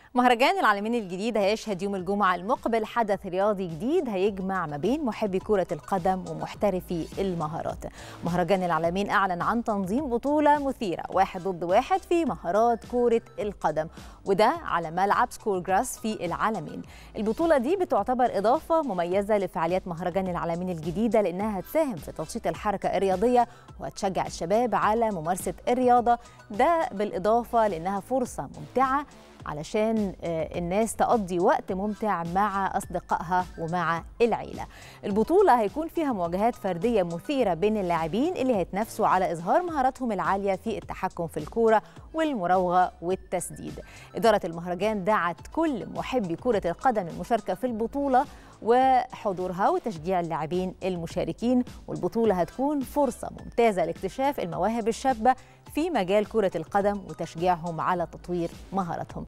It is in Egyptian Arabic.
مهرجان العالمين الجديد هيشهد يوم الجمعة المقبل حدث رياضي جديد هيجمع ما بين محبي كرة القدم ومحترفي المهارات مهرجان العالمين أعلن عن تنظيم بطولة مثيرة واحد ضد واحد في مهارات كرة القدم وده على ملعب سكور جراس في العالمين البطولة دي بتعتبر إضافة مميزة لفعاليات مهرجان العالمين الجديدة لأنها هتساهم في تنشيط الحركة الرياضية وهتشجع الشباب على ممارسة الرياضة ده بالإضافة لأنها فرصة ممتعة علشان الناس تقضي وقت ممتع مع أصدقائها ومع العيلة البطولة هيكون فيها مواجهات فردية مثيرة بين اللاعبين اللي هيتنافسوا على إظهار مهاراتهم العالية في التحكم في الكورة والمراوغة والتسديد إدارة المهرجان دعت كل محبي كرة القدم المشاركة في البطولة وحضورها وتشجيع اللاعبين المشاركين والبطولة هتكون فرصة ممتازة لاكتشاف المواهب الشابة في مجال كرة القدم وتشجيعهم على تطوير مهاراتهم